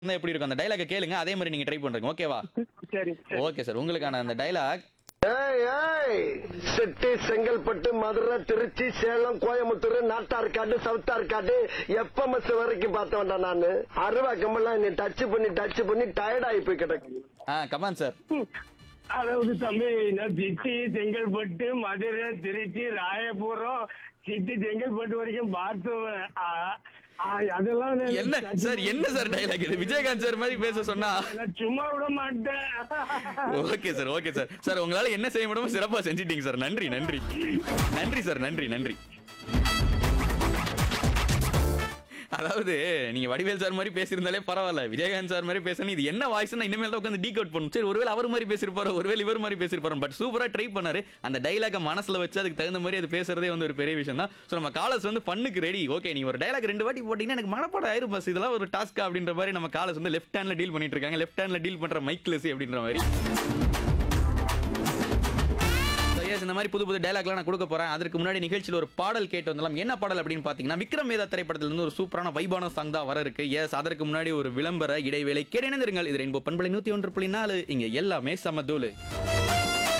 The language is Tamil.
இருந்தா எப்படி இருக்கும் அந்த டைலாக கேளுங்க அதே மாதிரி நீங்க ட்ரை பண்றீங்க ஓகேவா சரி சரி ஓகே சார் உங்களுக்கான அந்த டைலாக் ஏய் ஏய் செட்டி செங்கல்பட்டு மதுரை திருச்சி சேலம் கோயம்புத்தூர் நாட்டார்காடு சவுத்தார்காடு எப்பமஸ் வரைக்கும் பார்த்தவன்டா நானு அருவா கம்பெல்லாம் நீ டச் பண்ணி டச் பண்ணி டயர்ட் ஆகி போய் கிடக்கு ஆ கமான் சார் அதாவது தம்பி நான் சிட்டி செங்கல்பட்டு மதுரை திருச்சி ராயபுரம் சிட்டி செங்கல்பட்டு வரைக்கும் பார்த்தவன் ஆ, ஆ, அதெல்லாம் நான் என்ன சார் என்ன சார் டைலாக் இது விஜயகாந்த் சார் மாதிரி பேச சொன்னா நான் சும்மா விட மாட்டேன் okay sir okay sir sir உங்களால என்ன செய்ய முடியுமோ சிறப்பா செஞ்சிட்டீங்க சார் நன்றி நன்றி நன்றி சார் நன்றி நன்றி அதாவது நீங்க வடிவேல் சார் மாதிரி பேசியிருந்தாலே பரவாயில்ல விஜயகாந்த் சார் மாதிரி பேசணும் இது என்ன வாய்ஸ் இனிமேல் தான் உட்காந்து டீ கவுட் பண்ணும் சரி ஒருவேளை அவர் மாதிரி பேசிருப்பாரு ஒருவேளை இவர் மாதிரி பேசிருப்பாரு பட் சூப்பரா ட்ரை பண்ணாரு அந்த டைலாக மனசுல வச்சு அதுக்கு தகுந்த மாதிரி அது பேசுறதே வந்து ஒரு பெரிய விஷயம் தான் ஸோ நம்ம காலர்ஸ் வந்து பண்ணுக்கு ரெடி ஓகே நீ ஒரு டைலாக் ரெண்டு வாட்டி போட்டீங்கன்னா எனக்கு மனப்பாடம் ஆயிரும் பஸ் இதெல்லாம் ஒரு டாஸ்க் அப்படின்ற மாதிரி நம்ம காலர்ஸ் வந்து லெஃப்ட் ஹேண்ட்ல டீல் பண்ணிட்டு இருக்காங்க லெஃப்ட் ஹேண்ட்ல டீல் பண்ற மைக்லெஸ் அப்படின்ற மாதிரி So, yes, இந்த மாதிரி புது புது டைலாக்லாம் நான் கொடுக்க போறேன் அதற்கு முன்னாடி நிகழ்ச்சியில் ஒரு பாடல் கேட்டு வந்தலாம் என்ன பாடல் அப்படின்னு பாத்தீங்கன்னா விக்ரம் வேதா திரைப்படத்துல இருந்து ஒரு சூப்பரான வைபான சாங் தான் வர இருக்கு எஸ் அதற்கு முன்னாடி ஒரு விளம்பர இடைவேளை கேட்டிருங்கள் இது ரெயின்போ பண்பலை நூத்தி ஒன்று புள்ளி நாலு இங்க எல்லாமே சமதூளு